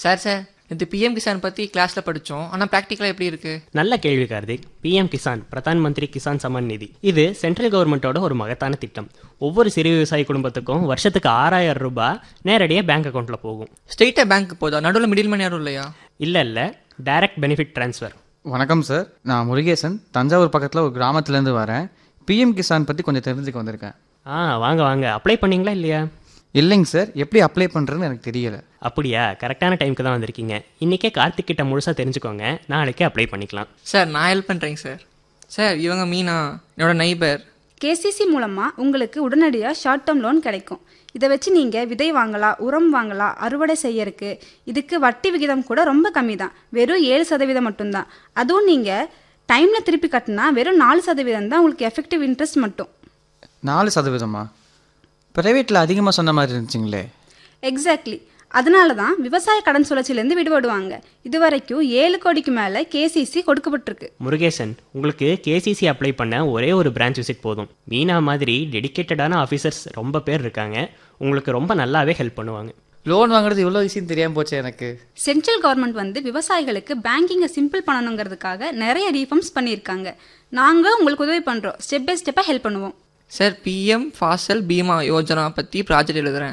sir sir இது PM Kisan பற்றி கிளாஸில் படித்தோம் ஆனால் ப்ராக்டிக்கலாக எப்படி இருக்குது நல்ல கேள்வி கார்த்திக் பிஎம் கிசான் பிரதான் மந்திரி கிசான் சம்மன் நிதி இது சென்ட்ரல் கவர்மெண்ட்டோட ஒரு மகத்தான திட்டம் ஒவ்வொரு சிறு விவசாயி குடும்பத்துக்கும் வருஷத்துக்கு ஆறாயிரம் ரூபாய் நேரடியாக பேங்க் அக்கௌண்ட்டில் போகும் ஸ்ட்ரெயிட்டாக பேங்க் போதா நடுவில் மிடில் மேன் யாரும் இல்லையா இல்லை இல்லை டைரக்ட் பெனிஃபிட் ட்ரான்ஸ்ஃபர் வணக்கம் சார் நான் முருகேசன் தஞ்சாவூர் பக்கத்தில் ஒரு கிராமத்துலேருந்து வரேன் பிஎம் கிசான் பற்றி கொஞ்சம் தெரிஞ்சுக்க வந்திருக்கேன் ஆ வாங்க வாங்க அப்ளை பண்ணீங்களா இல்லையா இல்லைங்க சார் எப்படி அப்ளை பண்ணுறதுன்னு எனக்கு தெரியல அப்படியா கரெக்டான டைமுக்கு தான் வந்திருக்கீங்க இன்றைக்கே கார்த்திக் கிட்ட முழுசாக தெரிஞ்சுக்கோங்க நாளைக்கே அப்ளை பண்ணிக்கலாம் சார் நான் ஹெல்ப் பண்ணுறேங்க சார் சார் இவங்க மீனா என்னோட நைபர் கேசிசி மூலமாக உங்களுக்கு உடனடியாக ஷார்ட் டேர்ம் லோன் கிடைக்கும் இதை வச்சு நீங்கள் விதை வாங்கலாம் உரம் வாங்கலாம் அறுவடை செய்யறதுக்கு இதுக்கு வட்டி விகிதம் கூட ரொம்ப கம்மி தான் வெறும் ஏழு சதவீதம் மட்டும்தான் அதுவும் நீங்கள் டைமில் திருப்பி கட்டினா வெறும் நாலு சதவீதம் தான் உங்களுக்கு எஃபெக்டிவ் இன்ட்ரெஸ்ட் மட்டும் நாலு சதவீதமா ப்ரைவேட்டில் அதிகமாக சொன்ன மாதிரி இருந்துச்சுங்களே எக்ஸாக்ட்லி அதனால தான் விவசாய கடன் சுழற்சியிலேருந்து விடுபடுவாங்க இது வரைக்கும் ஏழு கோடிக்கு மேலே கேசிசி கொடுக்கப்பட்டிருக்கு முருகேசன் உங்களுக்கு கேசிசி அப்ளை பண்ண ஒரே ஒரு பிரான்ச் விசிட் போதும் மீனா மாதிரி டெடிகேட்டடான ஆஃபீஸர்ஸ் ரொம்ப பேர் இருக்காங்க உங்களுக்கு ரொம்ப நல்லாவே ஹெல்ப் பண்ணுவாங்க லோன் வாங்குறது இவ்வளோ ஈஸின்னு தெரியாமல் போச்சு எனக்கு சென்ட்ரல் கவர்மெண்ட் வந்து விவசாயிகளுக்கு பேங்கிங்கை சிம்பிள் பண்ணணுங்கிறதுக்காக நிறைய ரீஃபார்ம்ஸ் பண்ணியிருக்காங்க நாங்கள் உங்களுக்கு உதவி பண்ணுறோம் ஸ்டெப் பை ஸ்டெப்பாக ஹெல்ப் பண்ணுவோம் சார் பிஎம் ஃபாசல் பீமா யோஜனா பற்றி ப்ராஜெக்ட் எழுதுறேன்